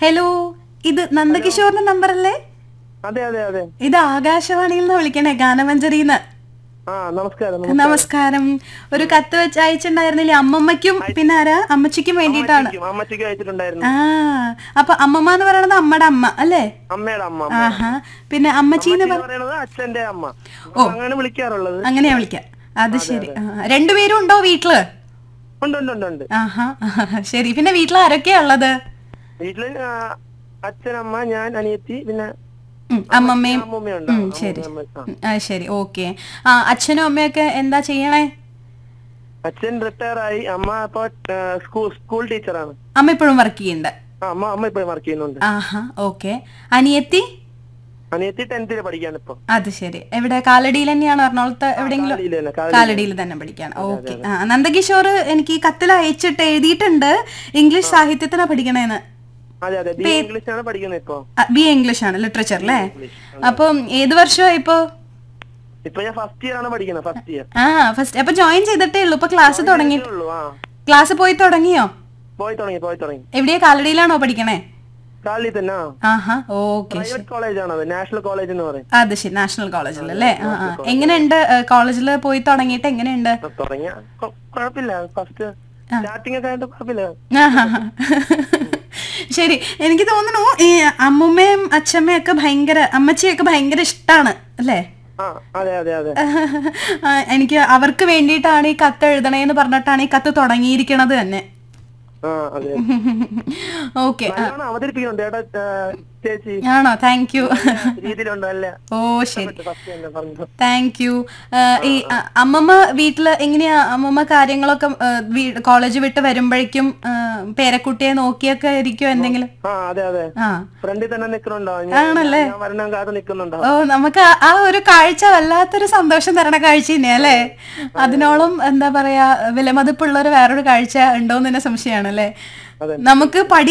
Hello ഇത് നന്ദകിഷോറിന്റെ number അല്ലേ അതെ അതെ അതെ ഇത് ആകാശവാണിയിൽ നിന്ന് വിളിക്കണേ ഗാനമഞ്ജരിന്ന് ആ നമസ്കാരം നമ- നമസ്കാരം ഒരു കത്ത് വെച്ച് അയച്ചിട്ടുണ്ടായിരുന്നില്ലേ അമ്മമ്മയ്ക്കും പിന്നെ ആരാ അമ്മച്ചിക്കും വേണ്ടിയിട്ടാണ് അമ്മച്ചിക്കും അമ്മച്ചിക്കും അയച്ചിട്ടുണ്ടായിരുന്നു ആ അപ്പൊ അമ്മമ്മ എന്ന് പറയണത് അമ്മയുടെ അമ്മ അല്ലേ അമ്മയുടെ അമ്മ ആഹാ പിന്നെ അമ്മച്ചീന്ന് അമ്മച്ചി എന്ന് പറയുന്നത് അച്ഛന്റെ അമ്മ അപ്പൊ അങ്ങനെ വിളിക്കാറുള്ളത് അങ്ങനെയാ വിളിക്കാം അത് ശരി ആ, രണ്ടുപേരും ഉണ്ടോ വീട്ടില് ഉണ്ട് ഉണ്ട് ഉണ്ട് ഉണ്ട് ആഹാ ശരി പിന്നെ വീട്ടിൽ ആരൊക്കെയാ ഉള്ളത് വീട്ടില് ആ, അച്ഛനമ്മ ഞാൻ അനിയത്തി പിന്നെ ഉം, അമ്മമ്മയും അമ്മൂമ്മയുണ്ട് ഉം, ശരി അമ്മൂമ്മ, ആ. ഉം, ആ, ശരി ഓക്കെ ആ അച്ഛനും അമ്മയൊക്കെ എന്താ ചെയ്യണേ അച്ഛൻ റിട്ടയർ ആയി അമ്മ ഇപ്പൊ സ്കൂൾ സ്കൂൾ ടീച്ചറാണ് അമ്മ ഇപ്പോഴും വർക്ക് ചെയ്യുന്നുണ്ട് ആ, അമ്മ അമ്മ ഇപ്പൊ വർക്ക് ചെയ്യുന്നുണ്ട് ആഹാ ഓക്കെ അനിയത്തി അനിയത്തി ടെൻത്തില് പഠിക്കാണ് ഇപ്പൊ അത് ശരി എവിടെ കാലടിയിൽ തന്നെയാണോ എറണാകുളത്ത് എവിടെയെങ്കിലും കാലടിയില് തന്നെ, കാലടിയില്. കാലടിയിൽ തന്നെ പഠിക്കാണ് ഓക്കെ ആ നന്ദകിഷോർ എനിക്ക് ഈ കത്തിൽ അയച്ചിട്ട് എഴുതിയിട്ടുണ്ട് ഇംഗ്ലീഷ് സാഹിത്യത്തിനാ പഠിക്കണേന്ന് അതെ അതെ ബി ഇംഗ്ലീഷ് ആണ് പഠിക്കുന്നത് ഇപ്പൊ ബി എ ഇംഗ്ലീഷ് ആണ് ലിറ്ററേച്ചർ അല്ലേ അപ്പം ഏത് വർഷമായി ഇപ്പോ ഇപ്പൊ ഞാൻ ഫസ്റ്റ് ഇയർ ആണ് പഠിക്കുന്നത് ഫസ്റ്റ് ഇയർ ആ ഫസ്റ്റ് അപ്പൊ ജോയിൻ ചെയ്തിട്ടേ ഉള്ളൂ ഇപ്പൊ ക്ലാസ് തുടങ്ങി ഉള്ളൂ ആ ക്ലാസ് പോയി തുടങ്ങിയോ പോയി തുടങ്ങി പോയി തുടങ്ങി എവിടെയാ കാലടിയിലാണോ പഠിക്കണേ കാലി തന്നെ ആ ആഹാ ഓക്കെ പ്രൈവറ്റ് കോളേജ് ആണ് അത് നാഷണൽ കോളേജ് എന്ന് പറയും അത് ശരി നാഷണൽ കോളേജിൽ അല്ലേ ആ ആ എങ്ങനെയുണ്ട് കോളേജിൽ പോയി തുടങ്ങിയിട്ട് എങ്ങനെയുണ്ട് ഇപ്പൊ തുടങ്ങിയ കൊ- കുഴപ്പമില്ല ഫസ്റ്റ് സ്റ്റാർട്ടിങ് ഒക്കെ ആയിട്ട് കുഴപ്പമില്ല ആഹാ. ശരി എനിക്ക് തോന്നുന്നു ഈ അമ്മുമ്മയും അച്ഛമ്മയും ഒക്കെ ഭയങ്കര അമ്മച്ചിയൊക്കെ ഭയങ്കര ഇഷ്ടാണ് അല്ലേ ആ അതെ അതെ അതെ ആ, എനിക്ക് അവർക്ക് വേണ്ടിയിട്ടാണ് ഈ കത്ത് എഴുതണേന്ന് പറഞ്ഞിട്ടാണ് ഈ കത്ത് തുടങ്ങിയിരിക്കണത് തന്നെ ആ അതെ ഓക്കെ നല്ലോണം അവതരിപ്പിക്കുന്നുണ്ട് ഏട്ടാ ആ, ചേച്ചി ആണോ താങ്ക് യു രീതിയിലുണ്ട് അല്ല ഓ ശരി ഫസ്റ്റ് തന്നെ പറഞ്ഞു താങ്ക് യു ഈ അ, അമ്മമ്മ വീട്ടില് എങ്ങനെയാ അമ്മമ്മ കാര്യങ്ങളൊക്കെ കോളേജ് വിട്ട് വരുമ്പോഴേക്കും ആ, പേരക്കുട്ടിയെ നോക്കിയൊക്കെ ഇരിക്കും എന്തെങ്കിലും ആ അതെ അതെ ആ ഫ്രണ്ടിൽ തന്നെ നിൽക്കുന്നുണ്ടോ ഞാൻ ഞാൻ വരണം കാത്ത് നിൽക്കുന്നുണ്ടോ ഓ നമുക്ക് ആ- ആ ഒരു കാഴ്ച വല്ലാത്തൊരു സന്തോഷം തരണ കാഴ്ച തന്നെയാ അല്ലേ അതിനോളം എന്താ പറയാ വിലമതിപ്പുള്ള ഒരു വേറൊരു കാഴ്ച ഉണ്ടോന്ന് തന്നെ സംശയമാണ് അല്ലേ അതെ. നമുക്ക് പഠി